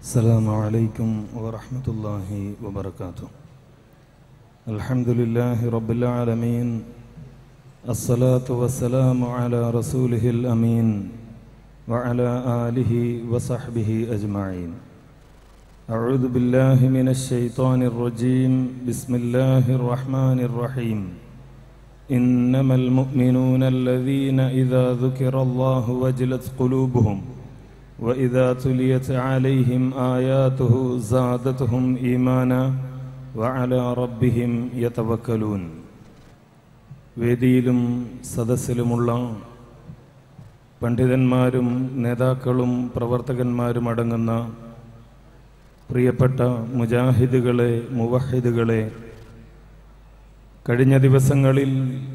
السلام عليكم ورحمة الله وبركاته الحمد لله رب العالمين الصلاة والسلام على رسوله الأمين وعلى آله وصحبه أجمعين أعوذ بالله من الشيطان الرجيم بسم الله الرحمن الرحيم إنما المؤمنون الذين إذا ذكر الله وجلت قلوبهم وإذا تليت عليهم آياته زادتهم إيمانا وعلى ربهم يتوكلون വേദിയിലും സദസ്സിലുമുള്ള പണ്ഡിതന്മാരും നേതാക്കളും പ്രവർത്തകന്മാരും അടങ്ങുന്ന പ്രിയപ്പെട്ട മുജാഹിദുകളെ മുവഹിദുകളെ കഴിഞ്ഞ ദിവസങ്ങളിൽ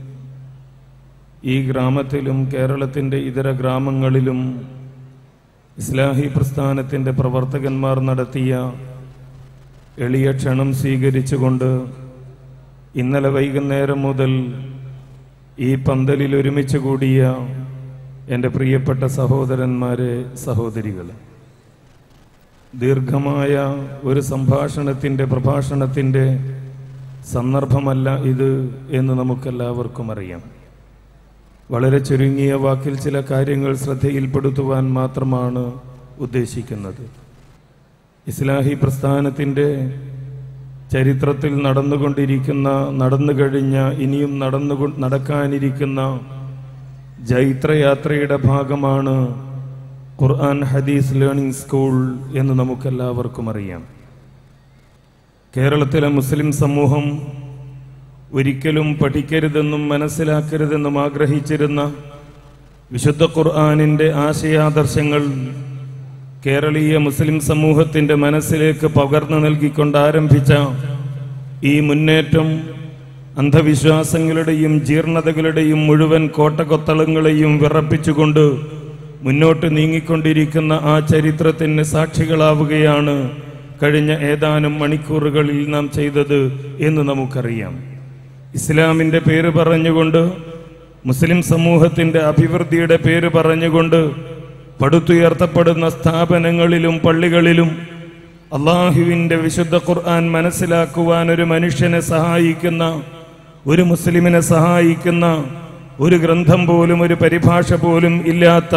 ഈ ഗ്രാമത്തിലും കേരളത്തിൻ്റെ ഇതര ഗ്രാമങ്ങളിലും ഇസ്ലാഹി പ്രസ്ഥാനത്തിൻ്റെ പ്രവർത്തകന്മാർ നടത്തിയ എളിയ ക്ഷണം സ്വീകരിച്ചുകൊണ്ട് ഇന്നലെ വൈകുന്നേരം മുതൽ ഈ പന്തലിൽ ഒരുമിച്ച് കൂടിയ എൻ്റെ പ്രിയപ്പെട്ട സഹോദരന്മാരെ സഹോദരികളെ ദീർഘമായ ഒരു സംഭാഷണത്തിൻ്റെ പ്രഭാഷണത്തിൻ്റെ സന്ദർഭമല്ല ഇത് എന്ന് നമുക്കെല്ലാവർക്കും അറിയാം വളരെ ചുരുങ്ങിയ വാക്കിൽ ചില കാര്യങ്ങൾ ശ്രദ്ധയിൽപ്പെടുത്തുവാൻ മാത്രമാണ് ഉദ്ദേശിക്കുന്നത് ഇസ്ലാഹി പ്രസ്ഥാനത്തിൻ്റെ ചരിത്രത്തിൽ നടന്നുകൊണ്ടിരിക്കുന്ന നടന്നു കഴിഞ്ഞ ഇനിയും നടന്നു നടക്കാനിരിക്കുന്ന ജൈത്രയാത്രയുടെ ഭാഗമാണ് ഖുർആൻ ഹദീസ് ലേണിംഗ് സ്കൂൾ എന്ന് നമുക്കെല്ലാവർക്കും അറിയാം കേരളത്തിലെ മുസ്ലിം സമൂഹം ഒരിക്കലും പഠിക്കരുതെന്നും മനസ്സിലാക്കരുതെന്നും ആഗ്രഹിച്ചിരുന്ന വിശുദ്ധ ഖുർആാനിൻ്റെ ആശയാദർശങ്ങൾ കേരളീയ മുസ്ലിം സമൂഹത്തിൻ്റെ മനസ്സിലേക്ക് പകർന്നു നൽകിക്കൊണ്ട് ആരംഭിച്ച ഈ മുന്നേറ്റം അന്ധവിശ്വാസങ്ങളുടെയും ജീർണതകളുടെയും മുഴുവൻ കോട്ടകൊത്തളങ്ങളെയും വിറപ്പിച്ചുകൊണ്ട് മുന്നോട്ട് നീങ്ങിക്കൊണ്ടിരിക്കുന്ന ആ ചരിത്രത്തിന് സാക്ഷികളാവുകയാണ് കഴിഞ്ഞ ഏതാനും മണിക്കൂറുകളിൽ നാം ചെയ്തത് എന്ന് നമുക്കറിയാം ഇസ്ലാമിൻ്റെ പേര് പറഞ്ഞുകൊണ്ട് മുസ്ലിം സമൂഹത്തിൻ്റെ അഭിവൃദ്ധിയുടെ പേര് പറഞ്ഞുകൊണ്ട് പടുത്തുയർത്തപ്പെടുന്ന സ്ഥാപനങ്ങളിലും പള്ളികളിലും അള്ളാഹുവിൻ്റെ വിശുദ്ധ ഖുർആൻ മനസ്സിലാക്കുവാൻ ഒരു മനുഷ്യനെ സഹായിക്കുന്ന ഒരു മുസ്ലിമിനെ സഹായിക്കുന്ന ഒരു ഗ്രന്ഥം പോലും ഒരു പരിഭാഷ പോലും ഇല്ലാത്ത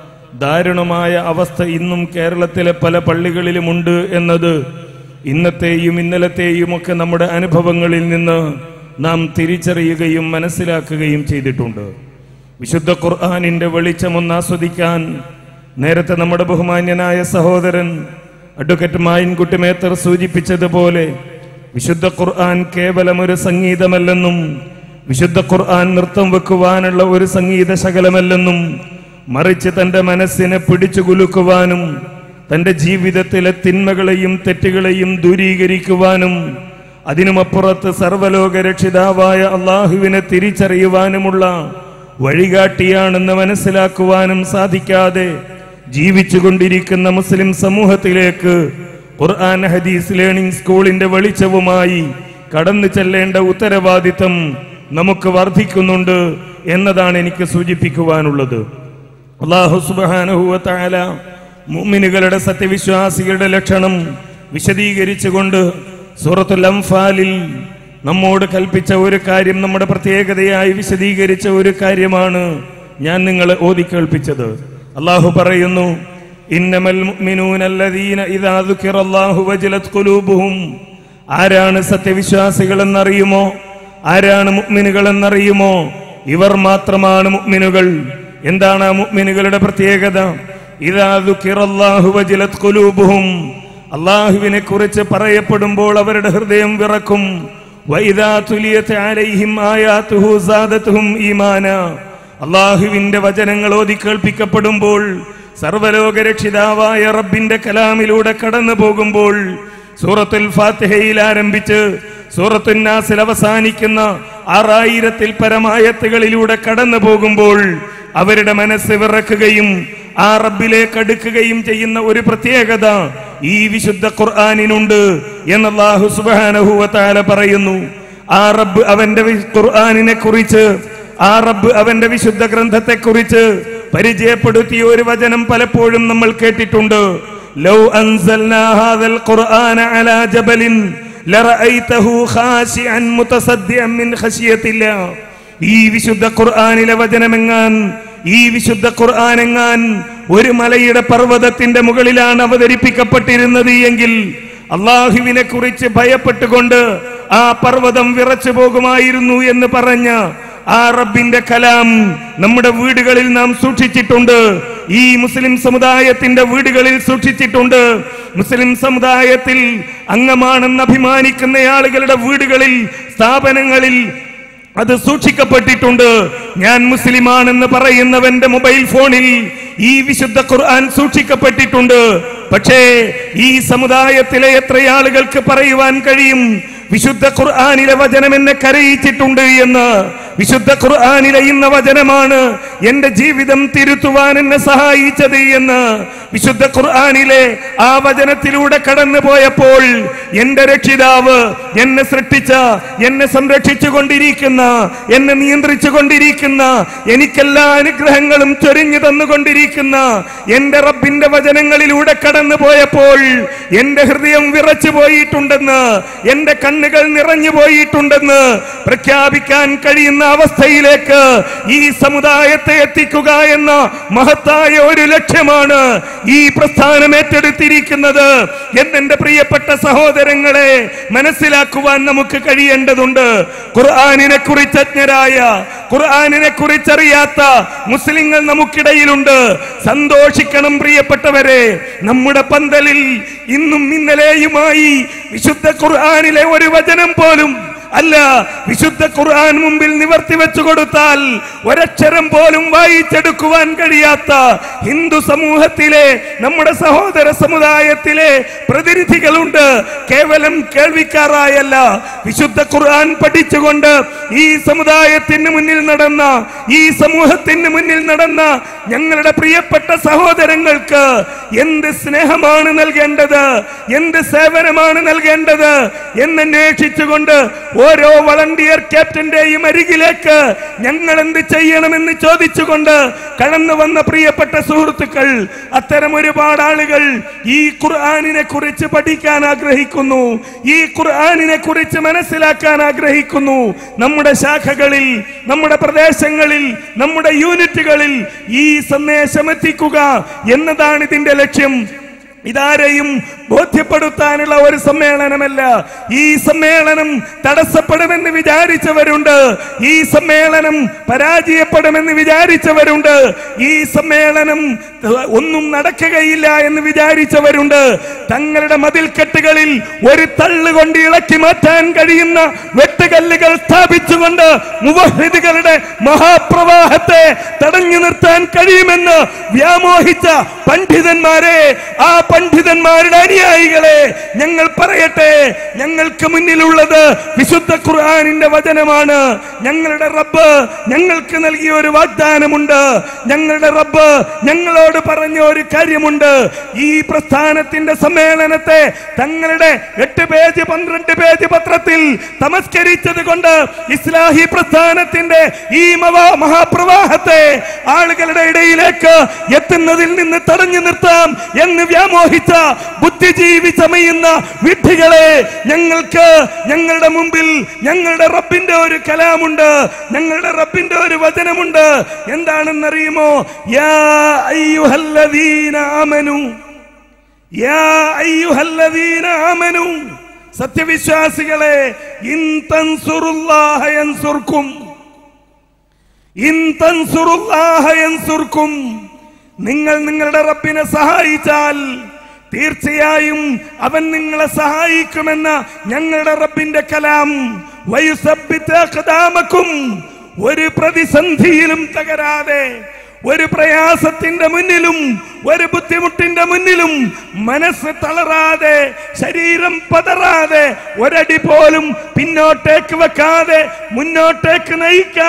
ദാരുണമായ അവസ്ഥ ഇന്നും കേരളത്തിലെ പല പള്ളികളിലുമുണ്ട് എന്നത് ഇന്നത്തെയും ഇന്നലത്തെയും ഒക്കെ നമ്മുടെ അനുഭവങ്ങളിൽ നിന്ന് നാം തിരിച്ചറിയുകയും മനസ്സിലാക്കുകയും ചെയ്തിട്ടുണ്ട് വിശുദ്ധ ഖുർആാനിന്റെ വെളിച്ചമൊന്ന് ആസ്വദിക്കാൻ നേരത്തെ നമ്മുടെ ബഹുമാന്യനായ സഹോദരൻ അഡ്വക്കേറ്റ് മായിൻകുട്ടി മേത്തർ സൂചിപ്പിച്ചതുപോലെ വിശുദ്ധ ഖുർആൻ കേവലം ഒരു സംഗീതമല്ലെന്നും വിശുദ്ധ ഖുർആൻ നൃത്തം വെക്കുവാനുള്ള ഒരു സംഗീത ശകലമല്ലെന്നും മറിച്ച് തന്റെ മനസ്സിനെ പിടിച്ചു കുലുക്കുവാനും തന്റെ ജീവിതത്തിലെ തിന്മകളെയും തെറ്റുകളെയും ദൂരീകരിക്കുവാനും അതിനുമപ്പുറത്ത് സർവലോക രക്ഷിതാവായ അള്ളാഹുവിനെ തിരിച്ചറിയുവാനുമുള്ള വഴികാട്ടിയാണെന്ന് മനസ്സിലാക്കുവാനും സാധിക്കാതെ ജീവിച്ചുകൊണ്ടിരിക്കുന്ന മുസ്ലിം സമൂഹത്തിലേക്ക് ഖുർആൻ ഹദീസ് ലേണിംഗ് സ്കൂളിന്റെ വെളിച്ചവുമായി കടന്നു ചെല്ലേണ്ട ഉത്തരവാദിത്തം നമുക്ക് വർദ്ധിക്കുന്നുണ്ട് എന്നതാണ് എനിക്ക് സൂചിപ്പിക്കുവാനുള്ളത് അള്ളാഹു സുബാനുഹുവല മുഅ്മിനുകളുടെ സത്യവിശ്വാസികളുടെ ലക്ഷണം വിശദീകരിച്ചുകൊണ്ട് സൂറത്തുൽ അംഫാലിൽ നമ്മോട് കൽപ്പിച്ച ഒരു കാര്യം നമ്മുടെ പ്രത്യേകതയായി വിശദീകരിച്ച ഒരു കാര്യമാണ് ഞാൻ നിങ്ങളെ ഓതി കേൾപ്പിച്ചത് അള്ളാഹു പറയുന്നു ഇന്നമൽ മുഅ്മിനൂനല്ലദീന ഇദാ ദുക്കിറല്ലാഹു വജലത് ഖുലൂബുഹും ആരാണ് സത്യവിശ്വാസികൾ എന്നറിയുമോ ആരാണ് മുഅ്മിനുകൾ എന്നറിയുമോ ഇവർ മാത്രമാണ് മുഅ്മിനുകൾ എന്താണ് ആ മുഅ്മിനുകളുടെ പ്രത്യേകത ഇദാ ദുക്കിറല്ലാഹു വജലത് ഖുലൂബുഹും അള്ളാഹുവിനെ കുറിച്ച് പറയപ്പെടുമ്പോൾ അവരുടെ ഹൃദയം വിറക്കും വൈദാ തുലിയത്ത് അലൈഹിം ആയാത്തുഹു സാദത്തുഹും ഈമാന അള്ളാഹുവിന്റെ വചനങ്ങൾ ഓതി കേൾപ്പിക്കപ്പെടുമ്പോൾ സർവലോക രക്ഷിതാവായ റബ്ബിന്റെ കലാമിലൂടെ കടന്നു പോകുമ്പോൾ സൂറത്തുൽ ഫാത്തിഹയിൽ ആരംഭിച്ച് സൂറത്തുൽ നാസിൽ അവസാനിക്കുന്ന ആറായിരത്തിൽ പരമായത്തുകളിലൂടെ കടന്നു പോകുമ്പോൾ അവരുടെ മനസ്സ് വിറക്കുകയും ആ റബ്ബിലേക്ക് അടുക്കുകയും ചെയ്യുന്ന ഒരു പ്രത്യേകത ഈ വിശുദ്ധ ഖുർആാനിനുണ്ട് എന്ന് അല്ലാഹു സുബ്ഹാനഹു വ തആല പറയുന്നു ആ റബ്ബ് അവന്റെ വി- ഖുർആനിനെ കുറിച്ച് ആ റബ്ബ് അവന്റെ വിശുദ്ധ ഗ്രന്ഥത്തെ കുറിച്ച് പരിചയപ്പെടുത്തിയ ഒരു വചനം പലപ്പോഴും നമ്മൾ കേട്ടിട്ടുണ്ട് ലൗ അൻസൽനാ ഹാദൽ ഖുർആന അലാ ജബലിൻ ലറഅയ്തഹു ഖാശിഅൻ മുതസദ്ദിഅൻ മിൻ ഖശിയത്തില്ലാ ഈ വിശുദ്ധ ഖുർആനിലെ വചനമെങ്ങാൻ ഈ വിശുദ്ധ ഖുർആനെങ്ങാൻ ഒരു മലയുടെ പർവ്വതത്തിന്റെ മുകളിലാണ് അവതരിപ്പിക്കപ്പെട്ടിരുന്നത് എങ്കിൽ അള്ളാഹുവിനെ കുറിച്ച് ഭയപ്പെട്ടുകൊണ്ട് ആ പർവ്വതം വിറച്ചു പോകുമായിരുന്നു എന്ന് പറഞ്ഞ ആ റബ്ബിന്റെ കലാം നമ്മുടെ വീടുകളിൽ നാം സൂക്ഷിച്ചിട്ടുണ്ട് ഈ മുസ്ലിം സമുദായത്തിന്റെ വീടുകളിൽ സൂക്ഷിച്ചിട്ടുണ്ട് മുസ്ലിം സമുദായത്തിൽ അംഗമാണെന്ന് അഭിമാനിക്കുന്ന ആളുകളുടെ വീടുകളിൽ സ്ഥാപനങ്ങളിൽ അത് സൂക്ഷിക്കപ്പെട്ടിട്ടുണ്ട് ഞാൻ മുസ്ലിമാണെന്ന് പറയുന്നവന്റെ മൊബൈൽ ഫോണിൽ ഈ വിശുദ്ധ ഖുർആൻ സൂക്ഷിക്കപ്പെട്ടിട്ടുണ്ട് പക്ഷേ ഈ സമുദായത്തിലെ എത്ര ആളുകൾക്ക് പറയുവാൻ കഴിയും വിശുദ്ധ ഖുർആാനിലെ വചനം എന്നെ കരയിച്ചിട്ടുണ്ട് എന്ന് വിശുദ്ധ ഖുർആാനിലെ ഇന്ന വചനമാണ് എന്റെ ജീവിതം തിരുത്തുവാൻ എന്നെ സഹായിച്ചത് എന്ന് വിശുദ്ധ ഖുർആാനിലെ ആ വചനത്തിലൂടെ കടന്നു പോയപ്പോൾ എന്റെ രക്ഷിതാവ് എന്നെ സൃഷ്ടിച്ച എന്നെ സംരക്ഷിച്ചു കൊണ്ടിരിക്കുന്ന എന്നെ നിയന്ത്രിച്ചു കൊണ്ടിരിക്കുന്ന എനിക്കെല്ലാ അനുഗ്രഹങ്ങളും ചൊരിഞ്ഞു തന്നുകൊണ്ടിരിക്കുന്ന എന്റെ റബ്ബിന്റെ വചനങ്ങളിലൂടെ കടന്നു പോയപ്പോൾ എന്റെ ഹൃദയം വിറച്ചു പോയിട്ടുണ്ടെന്ന് എന്റെ കണ്ണുകൾ നിറഞ്ഞു പോയിട്ടുണ്ടെന്ന് പ്രഖ്യാപിക്കാൻ കഴിയുന്ന അവസ്ഥയിലേക്ക് ഈ സമുദായത്തെ എത്തിക്കുക എന്ന മഹത്തായ ഒരു ലക്ഷ്യമാണ് ഈ പ്രസ്ഥാനം ഏറ്റെടുത്തിരിക്കുന്നത് എന്നെന്റെ പ്രിയപ്പെട്ട സഹോദരങ്ങളെ മനസ്സിലാക്കുവാൻ നമുക്ക് കഴിയേണ്ടതുണ്ട് ഖുർആാനിനെ കുറിച്ച് അജ്ഞരായ ഖുർആാനിനെ കുറിച്ചറിയാത്ത മുസ്ലിങ്ങൾ നമുക്കിടയിലുണ്ട് സന്തോഷിക്കണം പ്രിയപ്പെട്ടവരെ നമ്മുടെ പന്തലിൽ ഇന്നും ഇന്നലെയുമായി വിശുദ്ധ ഖുർആാനിലെ ഒരു വചനം പോലും അല്ല വിശുദ്ധ ഖുർആൻ മുമ്പിൽ നിവർത്തി വെച്ചു കൊടുത്താൽ ഒരക്ഷരം പോലും വായിച്ചെടുക്കുവാൻ കഴിയാത്ത ഹിന്ദു സമൂഹത്തിലെ നമ്മുടെ സഹോദര സമുദായത്തിലെ പ്രതിനിധികളുണ്ട് കേവലം കേൾവിക്കാരായല്ല വിശുദ്ധ ഖുർആൻ പഠിച്ചുകൊണ്ട് ഈ സമുദായത്തിന് മുന്നിൽ നടന്ന ഈ സമൂഹത്തിന് മുന്നിൽ നടന്ന ഞങ്ങളുടെ പ്രിയപ്പെട്ട സഹോദരങ്ങൾക്ക് എന്ത് സ്നേഹമാണ് നൽകേണ്ടത് എന്ത് സേവനമാണ് നൽകേണ്ടത് എന്നന്വേഷിച്ചുകൊണ്ട് ഓരോ വളണ്ടിയർ ക്യാപ്റ്റന്റെയും അരികിലേക്ക് ഞങ്ങൾ എന്ത് ചെയ്യണമെന്ന് ചോദിച്ചുകൊണ്ട് കടന്നു വന്ന പ്രിയപ്പെട്ട സുഹൃത്തുക്കൾ അത്തരം ഒരുപാട് ആളുകൾ ഈ ഖുർആാനിനെ കുറിച്ച് പഠിക്കാൻ ആഗ്രഹിക്കുന്നു ഈ ഖുർആാനിനെ കുറിച്ച് മനസ്സിലാക്കാൻ ആഗ്രഹിക്കുന്നു നമ്മുടെ ശാഖകളിൽ നമ്മുടെ പ്രദേശങ്ങളിൽ നമ്മുടെ യൂണിറ്റുകളിൽ ഈ സന്ദേശം എത്തിക്കുക എന്നതാണ് ഇതിന്റെ ലക്ഷ്യം ഇതാരെയും ബോധ്യപ്പെടുത്താനുള്ള ഒരു സമ്മേളനമല്ല ഈ സമ്മേളനം തടസ്സപ്പെടുമെന്ന് വിചാരിച്ചവരുണ്ട് ഈ സമ്മേളനം പരാജയപ്പെടുമെന്ന് വിചാരിച്ചവരുണ്ട് ഈ സമ്മേളനം ഒന്നും നടക്കുകയില്ല എന്ന് വിചാരിച്ചവരുണ്ട് തങ്ങളുടെ മതിൽക്കെട്ടുകളിൽ ഒരു തള്ളുകൊണ്ട് ഇളക്കി മാറ്റാൻ കഴിയുന്ന വെട്ടുകല്ലുകൾ സ്ഥാപിച്ചുകൊണ്ട് മുവഹിദുകളുടെ മഹാപ്രവാഹത്തെ തടഞ്ഞു നിർത്താൻ കഴിയുമെന്ന് വ്യാമോഹിച്ച പണ്ഡിതന്മാരെ ആ പണ്ഡിതന്മാരുടെ അനുയായികളെ ഞങ്ങൾ പറയട്ടെ ഞങ്ങൾക്ക് മുന്നിലുള്ളത് വിശുദ്ധ ഖുർആാനിന്റെ വചനമാണ് ഞങ്ങളുടെ റബ്ബ് ഞങ്ങൾക്ക് നൽകിയ ഒരു വാഗ്ദാനമുണ്ട് ഞങ്ങളുടെ റബ്ബ് ഞങ്ങളോട് പറഞ്ഞ ഒരു കാര്യമുണ്ട് ഈ പ്രസ്ഥാനത്തിന്റെ സമ്മേളനത്തെ തങ്ങളുടെ എട്ട് പേജ് പന്ത്രണ്ട് പേജ് പത്രത്തിൽ തമസ്കരിച്ചത് കൊണ്ട് ഇസ്ലാഹി പ്രസ്ഥാനത്തിന്റെ ഈ മഹാ മഹാപ്രവാഹത്തെ ആളുകളുടെ ഇടയിലേക്ക് എത്തുന്നതിൽ നിന്ന് തടഞ്ഞു നിർത്താം എന്ന് വ്യാമോഹിച്ച ബുദ്ധിജീവി ചമയുന്ന വിഡ്ഢികളെ ഞങ്ങൾക്ക് ഞങ്ങളുടെ മുമ്പിൽ ഞങ്ങളുടെ റബ്ബിന്റെ ഒരു കലാമുണ്ട് ഞങ്ങളുടെ റബ്ബിന്റെ ഒരു വചനമുണ്ട് എന്താണെന്നറിയുമോ യാ അയ്യുഹല്ലദീന ആമനു യാ അയ്യുഹല്ലദീന ആമനു സത്യവിശ്വാസികളെ ഇൻ തൻസുറുല്ലാഹ യൻസുർക്കും ഇൻ തൻസുറുല്ലാഹ യൻസുർക്കും നിങ്ങൾ നിങ്ങളുടെ റബ്ബിനെ സഹായിച്ചാൽ തീർച്ചയായും അവൻ നിങ്ങളെ സഹായിക്കുമെന്ന ഞങ്ങളുടെ റബ്ബിന്റെ കലാം വയുസബ്ബിത്ത് അഖ്ദാമക്കും ഒരു പ്രതിസന്ധിയിലും തകരാതെ ഒരു പ്രയാസത്തിന്റെ മുന്നിലും ഒരു ബുദ്ധിമുട്ടിന്റെ മുന്നിലും മനസ്സ് തളരാതെ ശരീരം പതറാതെ ഒരടി പോലും പിന്നോട്ടേക്ക് വെക്കാതെ മുന്നോട്ടേക്ക് നയിക്കാൻ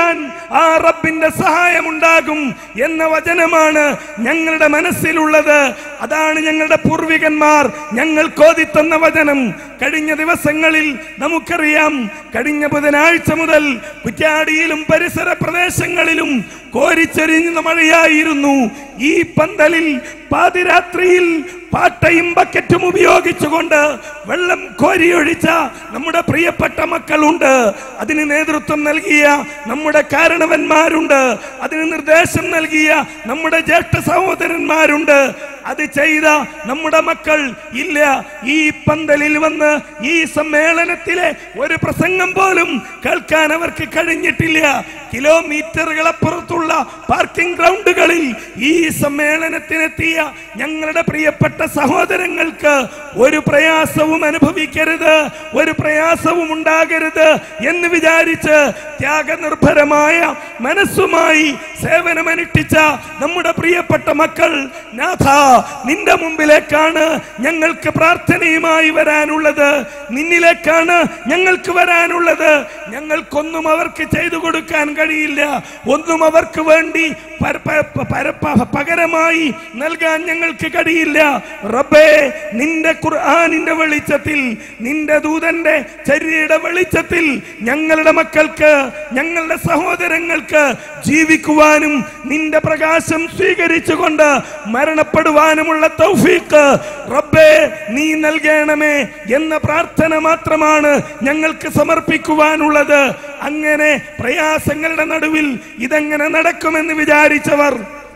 ആ റബ്ബിന്റെ സഹായമുണ്ടാകും എന്ന വചനമാണ് ഞങ്ങളുടെ മനസ്സിലുള്ളത് അതാണ് ഞങ്ങളുടെ പൂർവികന്മാർ ഞങ്ങൾ കോതിത്തന്ന വചനം കഴിഞ്ഞ ദിവസങ്ങളിൽ നമുക്കറിയാം കഴിഞ്ഞ ബുധനാഴ്ച മുതൽ കുറ്റ്യാടിയിലും പരിസര പ്രദേശങ്ങളിലും കോരിച്ചെരിഞ്ഞ മഴയായിരുന്നു ഈ പന്തലിൽ പാതിരാത്രിയിൽ പാട്ടയും ബക്കറ്റും ഉപയോഗിച്ചുകൊണ്ട് വെള്ളം കോരിയൊഴിച്ച നമ്മുടെ പ്രിയപ്പെട്ട മക്കളുണ്ട് അതിന് നേതൃത്വം നൽകിയ നമ്മുടെ കാരണവന്മാരുണ്ട് അതിന് നിർദ്ദേശം നൽകിയ നമ്മുടെ ജ്യേഷ്ഠ സഹോദരന്മാരുണ്ട് അത് ചെയ്ത നമ്മുടെ മക്കൾ ഇല്ല ഈ പന്തലിൽ വന്ന് ഈ സമ്മേളനത്തിലെ ഒരു പ്രസംഗം പോലും കേൾക്കാൻ അവർക്ക് കഴിഞ്ഞിട്ടില്ല കിലോമീറ്ററുകളപ്പുറത്തുള്ള പാർക്കിംഗ് ഗ്രൗണ്ടുകളിൽ ഈ സമ്മേളനത്തിനെത്തിയ ഞങ്ങളുടെ പ്രിയപ്പെട്ട സഹോദരങ്ങൾക്ക് ഒരു പ്രയാസവും അനുഭവിക്കരുത് ഒരു പ്രയാസവും ഉണ്ടാകരുത് എന്ന് വിചാരിച്ച് ത്യാഗനിർഭരമായ മനസ്സുമായി സേവനമനുഷ്ഠിച്ച നമ്മുടെ പ്രിയപ്പെട്ട മക്കൾ നാഥ നിന്റെ മുമ്പിലേക്കാണ് ഞങ്ങൾക്ക് പ്രാർത്ഥനയുമായി വരാനുള്ളത് നിന്നിലേക്കാണ് ഞങ്ങൾക്ക് വരാനുള്ളത് ഞങ്ങൾക്കൊന്നും അവർക്ക് ചെയ്തു കൊടുക്കാൻ കഴിയില്ല ഒന്നും അവർക്ക് വേണ്ടി പര- പ- പര- പ- പകരമായി നൽകാൻ ഞങ്ങൾക്ക് കഴിയില്ല റബ്ബേ നിന്റെ ഖുർആനിന്റെ വെളിച്ചത്തിൽ നിന്റെ ദൂതന്റെ ചര്യയുടെ വെളിച്ചത്തിൽ ഞങ്ങളുടെ മക്കൾക്ക് ഞങ്ങളുടെ സഹോദരങ്ങൾക്ക് ജീവിക്കുവാനും നിന്റെ പ്രകാശം സ്വീകരിച്ചുകൊണ്ട് മരണപ്പെടുവാനുമുള്ള തൗഫീഖ് റബ്ബേ നീ നൽകണമേ എന്ന പ്രാർത്ഥന മാത്രമാണ് ഞങ്ങൾക്ക് സമർപ്പിക്കുവാനുള്ളത് അങ്ങനെ പ്രയാസങ്ങളുടെ നടുവിൽ ഇതെങ്ങനെ നടക്കുമെന്ന് വിചാരിച്ചവർ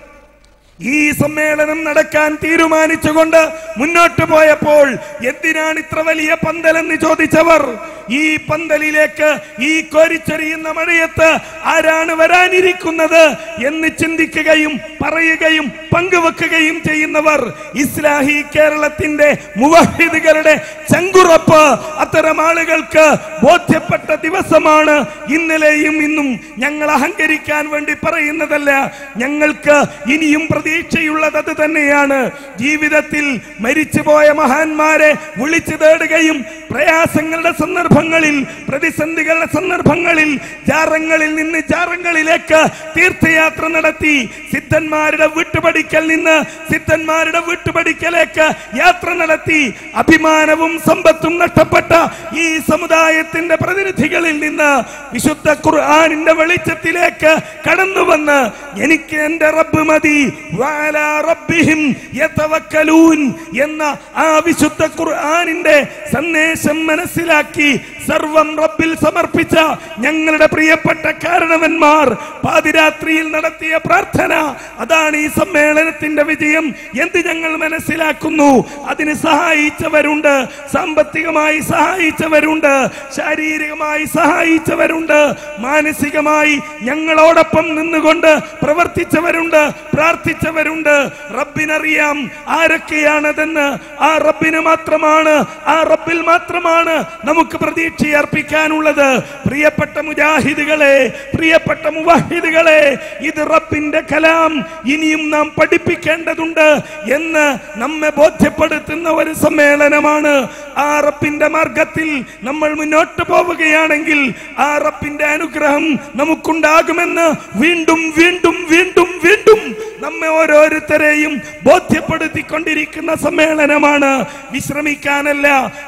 ഈ സമ്മേളനം നടക്കാൻ തീരുമാനിച്ചുകൊണ്ട് മുന്നോട്ട് പോയപ്പോൾ എന്തിനാണ് ഇത്ര വലിയ പന്തലെന്ന് ചോദിച്ചവർ ഈ പന്തലിലേക്ക് ഈ കോരിച്ചൊരിയുന്ന മഴയത്ത് ആരാണ് വരാനിരിക്കുന്നത് എന്ന് ചിന്തിക്കുകയും പറയുകയും പങ്കുവെക്കുകയും ചെയ്യുന്നവർ ഇസ്ലാഹി കേരളത്തിന്റെ മുവഹിദുകളുടെ ചങ്കുറപ്പ് അത്തരം ആളുകൾക്ക് ബോധ്യപ്പെട്ട ദിവസമാണ് ഇന്നലെയും ഇന്നും ഞങ്ങൾ അഹങ്കരിക്കാൻ വേണ്ടി പറയുന്നതല്ല ഞങ്ങൾക്ക് ഇനിയും പ്രതീക്ഷയുള്ളത് അത് തന്നെയാണ് ജീവിതത്തിൽ മരിച്ചുപോയ മഹാന്മാരെ വിളിച്ചു തേടുകയും പ്രയാസങ്ങളുടെ സന്ദർഭങ്ങളിൽ പ്രതിസന്ധികളുടെ സന്ദർഭങ്ങളിൽ ജാറങ്ങളിൽ നിന്ന് ജാറങ്ങളിലേക്ക് തീർത്ഥയാത്ര നടത്തി സിദ്ധന്മാരുടെ വിട്ടുപടിക്കൽ നിന്ന് സിദ്ധന്മാരുടെ വിട്ടുപടിക്കലേക്ക് യാത്ര നടത്തി അഭിമാനവും സമ്പത്തും നഷ്ടപ്പെട്ട ഈ സമുദായത്തിന്റെ പ്രതിനിധികളിൽ നിന്ന് വിശുദ്ധ ഖുർആാനിന്റെ വെളിച്ചത്തിലേക്ക് കടന്നു വന്ന് എനിക്ക് എന്റെ റബ്ബ് മതി വഅലാ റബ്ബിഹിം യതവക്കലൂൻ എന്ന ആ വിശുദ്ധ ഖുർആാനിന്റെ സന്ദേശം മനസ്സിലാക്കി സർവം റബ്ബിൽ സമർപ്പിച്ച ഞങ്ങളുടെ പ്രിയപ്പെട്ട കാരണവന്മാർ പാതിരാത്രിയിൽ നടത്തിയ പ്രാർത്ഥന അതാണ് ഈ സമ്മേളനത്തിന്റെ വിജയം എന്ത് ഞങ്ങൾ മനസ്സിലാക്കുന്നു അതിന് സഹായിച്ചവരുണ്ട് സാമ്പത്തികമായി സഹായിച്ചവരുണ്ട് ശാരീരികമായി സഹായിച്ചവരുണ്ട് മാനസികമായി ഞങ്ങളോടൊപ്പം നിന്നുകൊണ്ട് പ്രവർത്തിച്ചവരുണ്ട് പ്രാർത്ഥിച്ചവരുണ്ട് റബ്ബിനറിയാം ആരൊക്കെയാണതെന്ന് ആ റബ്ബിന് മാത്രമാണ് ആ റബ്ബിൽ മാത്രമാണ് നമുക്ക് പ്രതീക്ഷ അർപ്പിക്കാനുള്ളത് പ്രിയപ്പെട്ട മുജാഹിദുകളെ പ്രിയപ്പെട്ട മുവാഹിദുകളെ ഇത് റബ്ബിന്റെ കലാം ഇനിയും നാം പഠിപ്പിക്കേണ്ടതുണ്ട് എന്ന് നമ്മെ ബോധ്യപ്പെടുത്തുന്ന ഒരു സമ്മേളനമാണ് ആ റബ്ബിന്റെ മാർഗത്തിൽ നമ്മൾ മുന്നോട്ട് പോവുകയാണെങ്കിൽ ആ റബ്ബിന്റെ അനുഗ്രഹം നമുക്കുണ്ടാകുമെന്ന് വീണ്ടും വീണ്ടും വീണ്ടും വീണ്ടും നമ്മെ ഓരോരുത്തരെയും ബോധ്യപ്പെടുത്തിക്കൊണ്ടിരിക്കുന്ന സമ്മേളനമാണ് വിശ്രമിക്കാനല്ല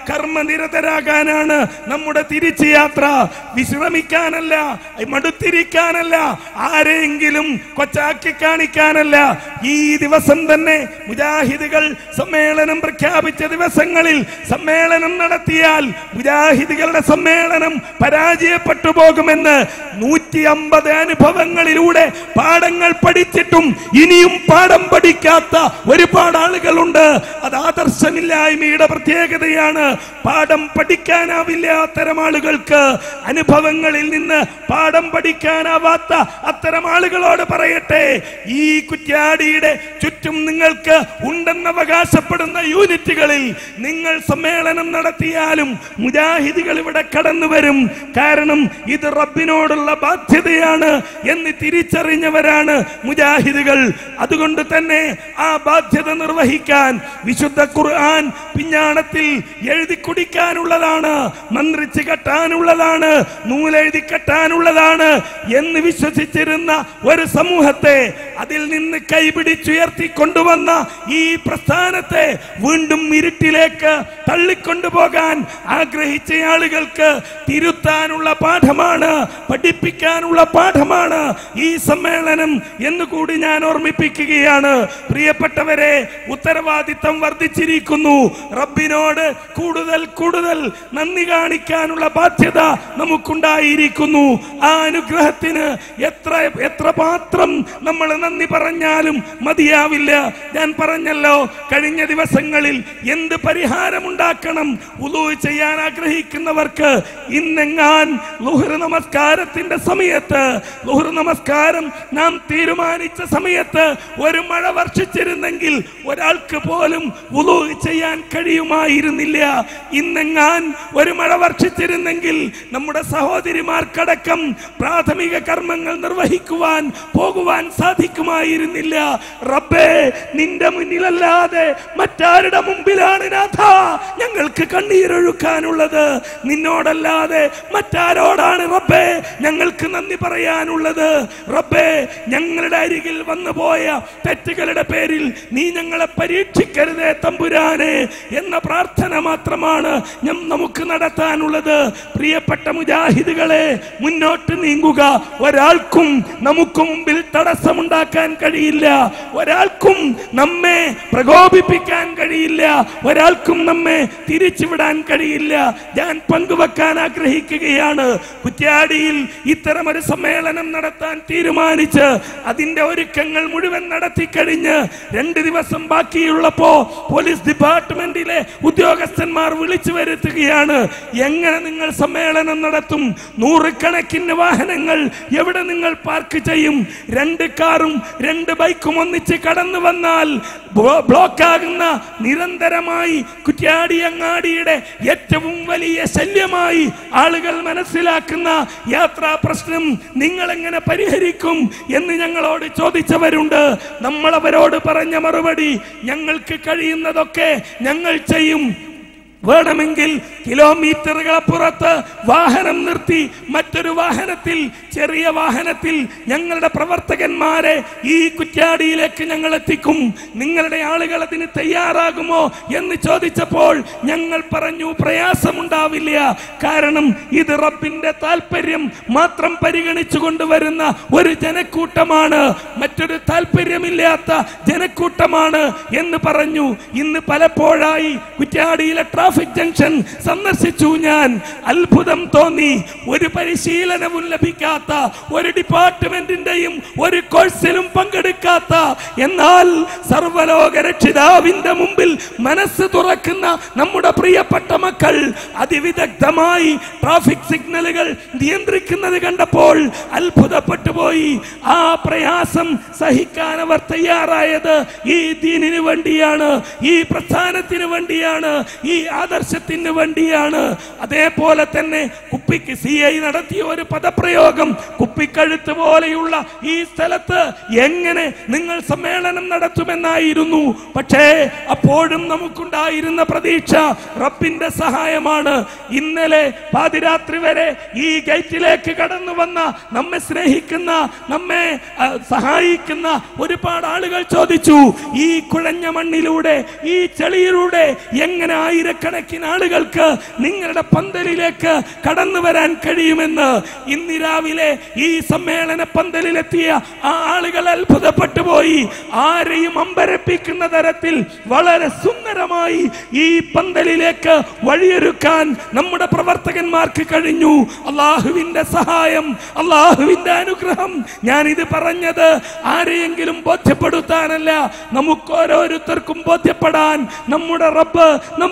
കർമ്മനിരതരാകാനാണ് നമ്മുടെ തിരിച്ചു യാത്ര വിശ്രമിക്കാനല്ല മടുത്തിരിക്കാനല്ല ആരെങ്കിലും കൊച്ചാക്കി കാണിക്കാനല്ല ഈ ദിവസം തന്നെ മുജാഹിദുകൾ സമ്മേളനം പ്രഖ്യാപിച്ച ദിവസങ്ങളിൽ സമ്മേളനം നടത്തിയാൽ മുജാഹിദുകളുടെ സമ്മേളനം പരാജയപ്പെട്ടു പോകുമെന്ന് നൂറ്റി അമ്പത് അനുഭവങ്ങളിലൂടെ പാഠങ്ങൾ പഠിച്ചിട്ടും ഇനിയും പാഠം പഠിക്കാത്ത ഒരുപാട് ആളുകളുണ്ട് അത് ആദർശമില്ലായ്മയുടെ പ്രത്യേകതയാണ് പാഠം പഠിക്കാനാവില്ല അത്തരം ആളുകൾക്ക് അനുഭവങ്ങളിൽ നിന്ന് പാഠം പഠിക്കാനാവാത്ത അത്തരം ആളുകളോട് പറയട്ടെ ഈ കുറ്റ്യാടിയുടെ ചുറ്റും നിങ്ങൾക്ക് ഉണ്ടെന്ന് അവകാശപ്പെടുന്ന യൂണിറ്റുകളിൽ നിങ്ങൾ സമ്മേളനം സമ്മേളനം നടത്തിയാലും മുജാഹിദികൾ ഇവിടെ കടന്നു വരും കാരണം ഇത് റബ്ബിനോടുള്ള ബാധ്യതയാണ് എന്ന് തിരിച്ചറിഞ്ഞവരാണ് മുജാഹിദുകൾ അതുകൊണ്ട് തന്നെ ആ ബാധ്യത നിർവഹിക്കാൻ വിശുദ്ധ ഖുർആൻ പിഞ്ഞാണത്തിൽ എഴുതി കുടിക്കാനുള്ളതാണ് മന്ത്രിച്ച് കെട്ടാനുള്ളതാണ് നൂലെഴുതി കെട്ടാനുള്ളതാണ് എന്ന് വിശ്വസിച്ചിരുന്ന ഒരു സമൂഹത്തെ അതിൽ നിന്ന് കൈപിടിച്ചുയർത്തി കൊണ്ടുവന്ന ഈ പ്രസ്ഥാനത്തെ വീണ്ടും ഇരുട്ടിലേക്ക് തള്ളിക്കൊണ്ടുപോകാൻ ആഗ്രഹിച്ച ആളുകൾക്ക് തിരുത്താനുള്ള പാഠമാണ് പഠിപ്പിക്കാനുള്ള പാഠമാണ് ഈ സമ്മേളനം എന്നുകൂടി ഞാൻ ഓർമ്മിപ്പിക്കുകയാണ് പ്രിയപ്പെട്ടവരെ ഉത്തരവാദിത്തം വർദ്ധിച്ചിരിക്കുന്നു റബ്ബിനോട് കൂടുതൽ കൂടുതൽ നന്ദി കാണിക്കാനുള്ള ബാധ്യത നമുക്കുണ്ടായിരിക്കുന്നു ആ അനുഗ്രഹത്തിന് എത്ര എത്ര മാത്രം നമ്മൾ നന്ദി പറഞ്ഞാലും മതിയാവില്ല ഞാൻ പറഞ്ഞല്ലോ കഴിഞ്ഞ ദിവസങ്ങളിൽ എന്ത് പരിഹാരമുണ്ടാക്കണം ഉദു ചെയ്യാൻ ആഗ്രഹിക്കുന്നവർക്ക് ഇന്നെങ്ങാൻ ലുഹർ നമസ്കാരത്തിന്റെ സമയത്ത് ലുഹർ നമസ്കാരം നാം തീരുമാനിച്ച സമയത്ത് ഒരു മഴ വർഷിച്ചിരുന്നെങ്കിൽ ഒരാൾക്ക് പോലും ഉദു ചെയ്യാൻ കഴിയുമായിരുന്നില്ല ഇന്നെങ്ങാൻ ഒരു മഴ വർഷിച്ചിരുന്നെങ്കിൽ നമ്മുടെ സഹോദരിമാർക്കടക്കം പ്രാഥമിക കർമ്മങ്ങൾ നിർവഹിക്കുവാൻ പോകുവാൻ സാധിക്കുമായിരുന്നില്ല റബ്ബേ നിന്റെ മുന്നിലല്ലാതെ മറ്റാരുടെ മുമ്പിലാണ് നാഥ ഞങ്ങൾക്ക് കണ്ണീരൊഴുക്കാനുള്ളത് നിന്നോടല്ലാതെ മറ്റാരോടാണ് റബ്ബേ ഞങ്ങൾക്ക് നന്ദി പറയാനുള്ളത് റബ്ബേ ഞങ്ങളുടെ അരികിൽ വന്നു പോയ തെറ്റുകളുടെ പേരിൽ നീ ഞങ്ങളെ പരീക്ഷിക്കരുതേ തമ്പുരാനെ എന്ന പ്രാർത്ഥന മാത്രമാണ് ഞം- നമുക്ക് നടത്താനുള്ളത് പ്രിയപ്പെട്ട മുജാഹിദുകളെ മുന്നോട്ട് നീങ്ങുക ഒരാൾക്കും നമുക്ക് മുമ്പിൽ തടസ്സമുണ്ടാക്കാൻ കഴിയില്ല ഒരാൾക്കും നമ്മെ പ്രകോപിപ്പിക്കാൻ കഴിയില്ല ഒരാൾക്കും നമ്മെ തിരിച്ചുവിടാൻ കഴിയില്ല ഞാൻ പങ്കുവെക്കാൻ ആഗ്രഹിക്കുകയാണ് കുറ്റ്യാടിയിൽ ഇത്തരം ഒരു സമ്മേളനം നടത്താൻ തീരുമാനിച്ച് അതിന്റെ ഒരുക്കങ്ങൾ മുഴുവൻ നടത്തി കഴിഞ്ഞ് രണ്ട് ദിവസം ബാക്കിയുള്ളപ്പോ പോലീസ് ഡിപ്പാർട്ട്മെന്റിലെ ഉദ്യോഗസ്ഥന്മാർ വിളിച്ചു വരുത്തുകയാണ് എങ്ങനെ നിങ്ങൾ സമ്മേളനം നടത്തും നൂറുകണക്കിന് വാഹനങ്ങൾ എവിടെ നിങ്ങൾ പാർക്ക് ചെയ്യും രണ്ട് കാറും രണ്ട് ബൈക്കും ഒന്നിച്ച് കടന്നു വന്നാൽ ബ്ലോ- ബ്ലോക്കാകുന്ന നിരന്തരമായി കുറ്റ്യാടി അങ്ങാടിയുടെ ഏറ്റവും വലിയ ശല്യമായി ആളുകൾ മനസ്സിലാക്കുന്ന യാത്രാ പ്രശ്നം നിങ്ങൾ എങ്ങനെ പരിഹരിക്കും എന്ന് ഞങ്ങളോട് ചോദിച്ചവരുണ്ട് നമ്മൾ അവരോട് പറഞ്ഞ മറുപടി ഞങ്ങൾക്ക് കഴിയുന്നതൊക്കെ ഞങ്ങൾ ചെയ്യും വേണമെങ്കിൽ കിലോമീറ്ററുകൾ അപ്പുറത്ത് വാഹനം നിർത്തി മറ്റൊരു വാഹനത്തിൽ ചെറിയ വാഹനത്തിൽ ഞങ്ങളുടെ പ്രവർത്തകന്മാരെ ഈ കുറ്റ്യാടിയിലേക്ക് ഞങ്ങൾ എത്തിക്കും നിങ്ങളുടെ ആളുകൾ അതിന് തയ്യാറാകുമോ എന്ന് ചോദിച്ചപ്പോൾ ഞങ്ങൾ പറഞ്ഞു പ്രയാസമുണ്ടാവില്ല കാരണം ഇത് റബ്ബിന്റെ താല്പര്യം മാത്രം പരിഗണിച്ചു കൊണ്ടുവരുന്ന ഒരു ജനക്കൂട്ടമാണ് മറ്റൊരു താല്പര്യമില്ലാത്ത ജനക്കൂട്ടമാണ് എന്ന് പറഞ്ഞു ഇന്ന് പലപ്പോഴായി കുറ്റ്യാടിയിലെ ട്രാഫിക് ജംഗ്ഷൻ സന്ദർശിച്ചു ഞാൻ അത്ഭുതം തോന്നി ഒരു പരിശീലനവും ലഭിക്കാത്ത ഒരു ഡിപ്പാർട്ട്മെന്റിന്റെയും ഒരു കോഴ്സിലും പങ്കെടുക്കാത്ത എന്നാൽ സർവലോക രക്ഷിതാവിന്റെ മുമ്പിൽ മനസ്സ് തുറക്കുന്ന നമ്മുടെ പ്രിയപ്പെട്ട മക്കൾ അതിവിദഗ്ധമായി ട്രാഫിക് സിഗ്നലുകൾ നിയന്ത്രിക്കുന്നത് കണ്ടപ്പോൾ അത്ഭുതപ്പെട്ടു പോയി ആ പ്രയാസം സഹിക്കാൻ അവർ തയ്യാറായത് ഈ ദീനിന് വേണ്ടിയാണ് ഈ പ്രസ്ഥാനത്തിന് വേണ്ടിയാണ് ഈ ആദർശത്തിന് വേണ്ടിയാണ് അതേപോലെ തന്നെ കുപ്പിക്ക് സി ഐ നടത്തിയ ഒരു പദപ്രയോഗം കുപ്പിക്കഴുത്ത് പോലെയുള്ള ഈ സ്ഥലത്ത് എങ്ങനെ നിങ്ങൾ സമ്മേളനം നടത്തുമെന്നായിരുന്നു പക്ഷേ അപ്പോഴും നമുക്കുണ്ടായിരുന്ന പ്രതീക്ഷ റബ്ബിന്റെ സഹായമാണ് ഇന്നലെ പാതിരാത്രി വരെ ഈ ഗേറ്റിലേക്ക് കടന്നു വന്ന നമ്മെ സ്നേഹിക്കുന്ന നമ്മെ ആ, സഹായിക്കുന്ന ഒരുപാട് ആളുകൾ ചോദിച്ചു ഈ കുഴഞ്ഞ മണ്ണിലൂടെ ഈ ചെളിയിലൂടെ എങ്ങനെ ആയിരക്കണക്കിന് ആളുകൾക്ക് നിങ്ങളുടെ പന്തലിലേക്ക് കടന്നു വരാൻ കഴിയുമെന്ന് ഇന്ന് രാവിലെ ഈ സമ്മേളന പന്തലിലെത്തിയ ആ ആളുകൾ അത്ഭുതപ്പെട്ടു പോയി ആരെയും അമ്പരപ്പിക്കുന്ന തരത്തിൽ വളരെ സുന്ദരമായി ഈ പന്തലിലേക്ക് വഴിയൊരുക്കാൻ നമ്മുടെ പ്രവർത്തകന്മാർക്ക് കഴിഞ്ഞു അള്ളാഹുവിന്റെ സഹായം അള്ളാഹുവിന്റെ അനുഗ്രഹം ഞാൻ ഇത് പറഞ്ഞത് ആരെയെങ്കിലും ബോധ്യപ്പെടുത്താനല്ല നമുക്ക് ഓരോരുത്തർക്കും ബോധ്യപ്പെടാൻ നമ്മുടെ റബ്ബ് നമുക്ക് ചെയ്ത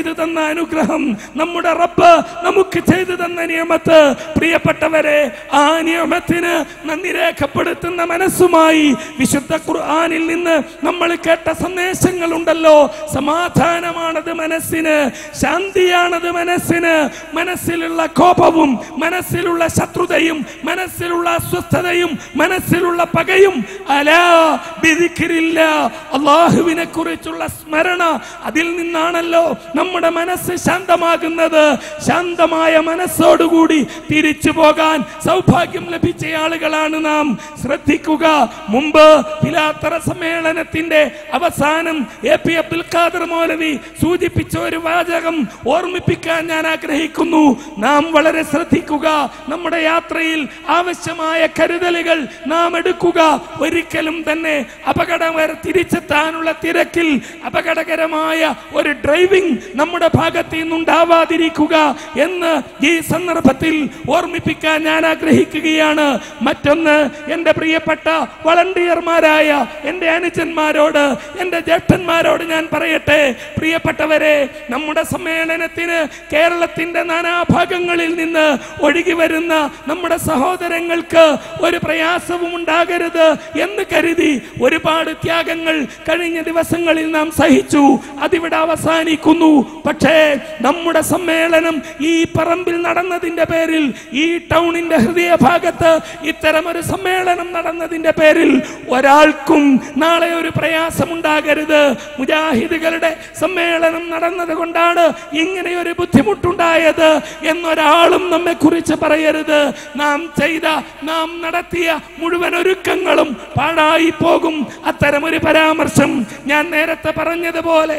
ചെയ്തു തന്ന അനുഗ്രഹം നമ്മുടെ റബ്ബ് നമുക്ക് ചെയ്തു തന്ന നിയമത്ത് പ്രിയപ്പെട്ടവരെ ആ നിയമത്തിന് നന്ദി രേഖപ്പെടുത്തുന്ന മനസ്സുമായി വിശുദ്ധ ഖുർആനിൽ നിന്ന് നമ്മൾ കേട്ട സന്ദേശങ്ങളുണ്ടല്ലോ സമാധാനമാണത് മനസ്സിന് ശാന്തിയാണത് മനസ്സിന് മനസ്സിലുള്ള കോപവും മനസ്സിലുള്ള ശത്രുതയും മനസ്സിലുള്ള അസ്വസ്ഥതയും മനസ്സിലുള്ള പകയും അലാ ബിദിക്രില്ല അള്ളാഹുവിനെ കുറിച്ചുള്ള സ്മരണ അതിൽ നിന്നാണല്ലോ നമ്മുടെ മനസ്സ് ശാന്തമാകുന്നത് ശാന്തമായ മനസ്സോടുകൂടി തിരിച്ചു പോകാൻ സൗഭാഗ്യം ലഭിച്ച ആളുകളാണ് നാം ശ്രദ്ധിക്കുക മുമ്പ് പിലാത്തറ സമ്മേളനത്തിന്റെ അവസാനം എ പി അബ്ദുൽ ഖാദർ മൗലവി സൂചിപ്പിച്ച ഒരു വാചകം ഓർമ്മിപ്പിക്കാൻ ഞാൻ ആഗ്രഹിക്കുന്നു നാം വളരെ ശ്രദ്ധിക്കുക നമ്മുടെ യാത്രയിൽ ആവശ്യമായ കരുതലുകൾ നാം എടുക്കുക ഒരിക്കലും തന്നെ അപകടകര തിരിച്ചെത്താനുള്ള തിരക്കിൽ അപകടകരമായ ഒരു ഡ്രൈവിംഗ് നമ്മുടെ ഭാഗത്ത് നിന്നുണ്ടാവാതിരിക്കുക എന്ന് ഈ സന്ദർഭത്തിൽ ഓർമ്മിപ്പിക്കാൻ ഞാൻ ആഗ്രഹിക്കുകയാണ് മറ്റൊന്ന് എൻ്റെ പ്രിയപ്പെട്ട വളണ്ടിയർമാരായ എൻ്റെ അനുജന്മാരോട് എൻ്റെ ജ്യേഷ്ഠന്മാരോട് ഞാൻ പറയട്ടെ പ്രിയപ്പെട്ടവരെ നമ്മുടെ സമ്മേളനത്തിന് കേരളത്തിന്റെ നാനാഭാഗങ്ങളിൽ നിന്ന് ഒഴുകി വരുന്ന നമ്മുടെ സഹോദരങ്ങൾക്ക് ഒരു പ്രയാസവും ഉണ്ടാകരുത് എന്ന് കരുതി ഒരുപാട് ത്യാഗങ്ങൾ കഴിഞ്ഞ ദിവസങ്ങളിൽ നാം സഹിച്ചു അതിവിടെ അവസാനിക്കുന്നു പക്ഷേ നമ്മുടെ സമ്മേളനം ഈ പറമ്പിൽ നടന്നതിന്റെ പേരിൽ ഈ ടൗണിന്റെ ഹൃദയഭാഗത്ത് ഇത്തരം ഒരു സമ്മേളനം നടന്നതിന്റെ പേരിൽ ഒരാൾക്കും നാളെ ഒരു പ്രയാസമുണ്ടാകരുത് മുജാഹിദുകളുടെ സമ്മേളനം നടന്നത് കൊണ്ടാണ് ഇങ്ങനെ ഒരു ബുദ്ധിമുട്ടുണ്ടായത് എന്നൊരാളും നമ്മെ കുറിച്ച് പറയരുത് നാം ചെയ്ത നാം നടത്തിയ മുഴുവൻ ഒരുക്കങ്ങളും പാഴായി പോകും അത്തരമൊരു പരാമർശം ഞാൻ നേരത്തെ പറഞ്ഞതുപോലെ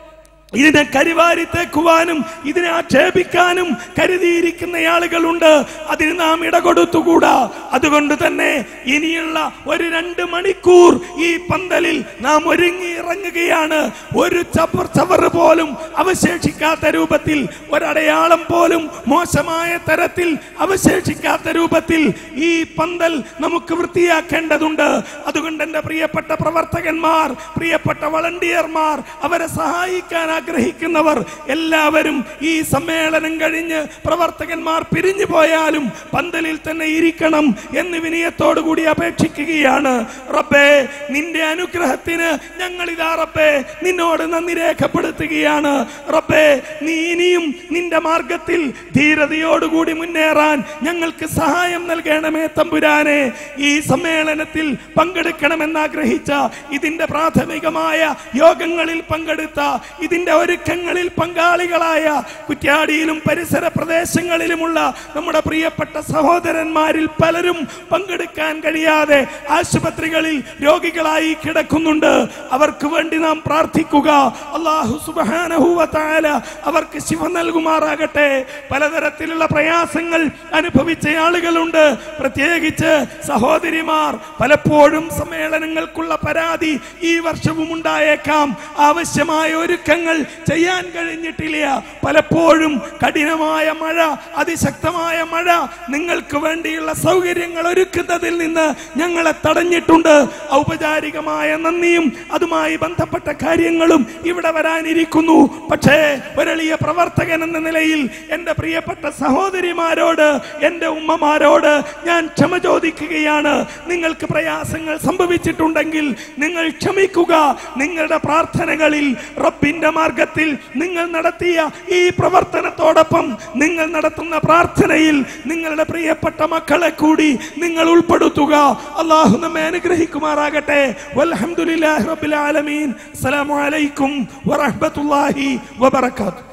ഇതിനെ കരിവാരിത്തേക്കുവാനും ഇതിനെ ആക്ഷേപിക്കാനും കരുതിയിരിക്കുന്ന ആളുകളുണ്ട് അതിന് നാം ഇടകൊടുത്തുകൂടാ അതുകൊണ്ട് തന്നെ ഇനിയുള്ള ഒരു രണ്ട് മണിക്കൂർ ഈ പന്തലിൽ നാം ഒരുങ്ങി ഇറങ്ങുകയാണ് ഒരു ചവർ ചവർ പോലും അവശേഷിക്കാത്ത രൂപത്തിൽ ഒരടയാളം പോലും മോശമായ തരത്തിൽ അവശേഷിക്കാത്ത രൂപത്തിൽ ഈ പന്തൽ നമുക്ക് വൃത്തിയാക്കേണ്ടതുണ്ട് അതുകൊണ്ട് എൻ്റെ പ്രിയപ്പെട്ട പ്രവർത്തകന്മാർ പ്രിയപ്പെട്ട വളണ്ടിയർമാർ അവരെ സഹായിക്കാൻ ആഗ്രഹിക്കുന്നവർ എല്ലാവരും ഈ സമ്മേളനം കഴിഞ്ഞ് പ്രവർത്തകന്മാർ പിരിഞ്ഞു പോയാലും പന്തലിൽ തന്നെ ഇരിക്കണം എന്ന് വിനയത്തോടു കൂടി അപേക്ഷിക്കുകയാണ് റബ്ബേ നിന്റെ അനുഗ്രഹത്തിന് ഞങ്ങൾ ഇതാ റബ്ബേ നിന്നോട് നന്ദി രേഖപ്പെടുത്തുകയാണ് റബ്ബേ നീ ഇനിയും നിന്റെ മാർഗത്തിൽ ധീരതയോടുകൂടി മുന്നേറാൻ ഞങ്ങൾക്ക് സഹായം നൽകണമേ തമ്പുരാനെ ഈ സമ്മേളനത്തിൽ പങ്കെടുക്കണമെന്ന് ആഗ്രഹിച്ച ഇതിന്റെ പ്രാഥമികമായ യോഗങ്ങളിൽ പങ്കെടുത്ത ഇതിന്റെ ഒരുക്കങ്ങളിൽ പങ്കാളികളായ കുറ്റ്യാടിയിലും പരിസര പ്രദേശങ്ങളിലുമുള്ള നമ്മുടെ പ്രിയപ്പെട്ട സഹോദരന്മാരിൽ പലരും പങ്കെടുക്കാൻ കഴിയാതെ ആശുപത്രികളിൽ രോഗികളായി കിടക്കുന്നുണ്ട് അവർക്ക് വേണ്ടി നാം പ്രാർത്ഥിക്കുക അള്ളാഹു സുബാനഹുവല അവർക്ക് ശിവ നൽകുമാറാകട്ടെ പലതരത്തിലുള്ള പ്രയാസങ്ങൾ അനുഭവിച്ച ആളുകളുണ്ട് പ്രത്യേകിച്ച് സഹോദരിമാർ പലപ്പോഴും സമ്മേളനങ്ങൾക്കുള്ള പരാതി ഈ വർഷവും ഉണ്ടായേക്കാം ആവശ്യമായ ഒരുക്കങ്ങൾ ചെയ്യാൻ കഴിഞ്ഞിട്ടില്ല പലപ്പോഴും കഠിനമായ മഴ അതിശക്തമായ മഴ നിങ്ങൾക്ക് വേണ്ടിയുള്ള സൗകര്യങ്ങൾ ഒരുക്കുന്നതിൽ നിന്ന് ഞങ്ങളെ തടഞ്ഞിട്ടുണ്ട് ഔപചാരികമായ നന്ദിയും അതുമായി ബന്ധപ്പെട്ട കാര്യങ്ങളും ഇവിടെ വരാനിരിക്കുന്നു പക്ഷേ ഒരെളിയ പ്രവർത്തകൻ എന്ന നിലയിൽ എൻ്റെ പ്രിയപ്പെട്ട സഹോദരിമാരോട് എൻ്റെ ഉമ്മമാരോട് ഞാൻ ക്ഷമ ചോദിക്കുകയാണ് നിങ്ങൾക്ക് പ്രയാസങ്ങൾ സംഭവിച്ചിട്ടുണ്ടെങ്കിൽ നിങ്ങൾ ക്ഷമിക്കുക നിങ്ങളുടെ പ്രാർത്ഥനകളിൽ റബ്ബിന്റെ മാർഗത്തിൽ നിങ്ങൾ നടത്തിയ ഈ പ്രവർത്തനത്തോടൊപ്പം നിങ്ങൾ നടത്തുന്ന പ്രാർത്ഥനയിൽ നിങ്ങളുടെ പ്രിയപ്പെട്ട മക്കളെ കൂടി നിങ്ങൾ ഉൾപ്പെടുത്തുക അള്ളാഹു നമ്മെ അനുഗ്രഹിക്കുമാറാകട്ടെ വൽഹംദുലില്ലാഹി റബ്ബിൽ ആലമീൻ അസ്സലാമു അലൈക്കും വറഹ്മത്തുള്ളാഹി വബറകാതുഹു